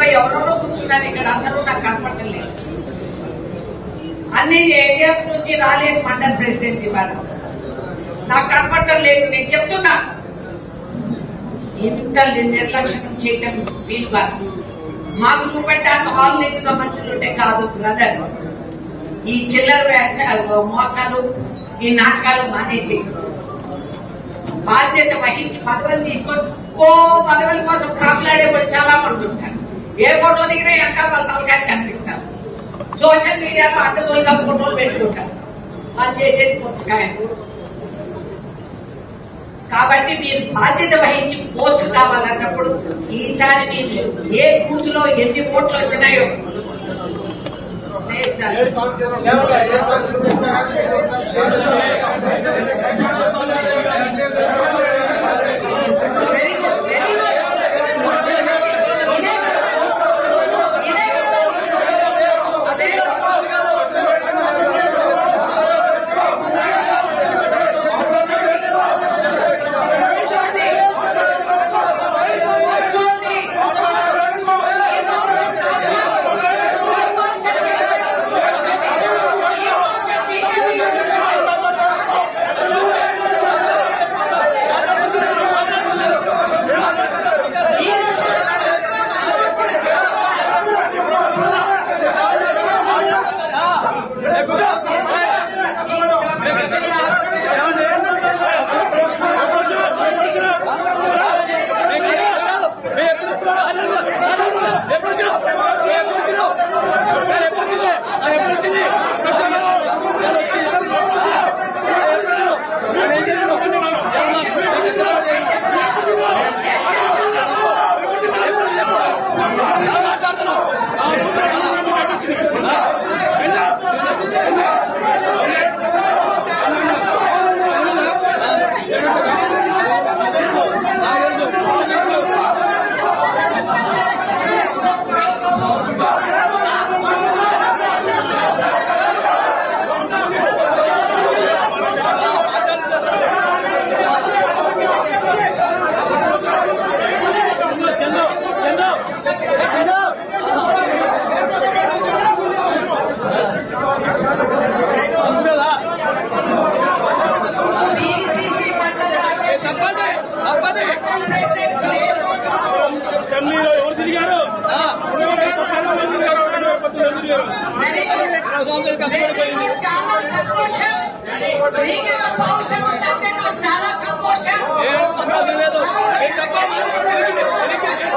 ఎవరెవరో కూర్చున్నారు ఇక్కడ అందరూ నాకు కనపడలేదు అన్ని ఏరియాస్ నుంచి రాలేదు మండల్ ప్రెసిడెన్సీ వాళ్ళు నాకు కనపడటం లేదు నేను చెప్తున్నా ఇంత నిర్లక్ష్యం చేయటం వీలు కాదు మాకు చూపెట్టాక హాల్ నిండుగా మనుషులు ఉంటే కాదు బ్రదర్ ఈ చిల్లర వేస మోసాలు ఈ నాటకాలు మానేసి బాధ్యత వహించి పదవులు తీసుకొని ఓ పదవుల కోసం కాపులాడే వాళ్ళు చాలా మంది ఉంటారు ఏ ఫోటో దిగినా ఎక్కడ వాళ్ళ తలకాయ కనిపిస్తారు సోషల్ మీడియాలో అడ్డగోలుగా ఫోటోలు పెట్టుకుంటారు వాళ్ళు చేసేది పుచ్చకాయ కాబట్టి మీరు బాధ్యత వహించి పోస్ట్ కావాలన్నప్పుడు ఈసారి మీరు ఏ బూత్లో ఎన్ని ఓట్లు వచ్చినాయో లేదు sir very good very good ఇదే కదా ఇదే కదా అదే కూర్చోండి. కూర్చోండి. ఈ మోసం కాదు. ఈ మోసం చేశారు. ఈ మోసం మీకే బీసీసీ మండల అసెంబ్లీలో ఎవరు తిరిగారు చాలా సంతోషం మీకు ఇంత పౌరుషం ఉందంటే నాకు చాలా సంతోషం లేదు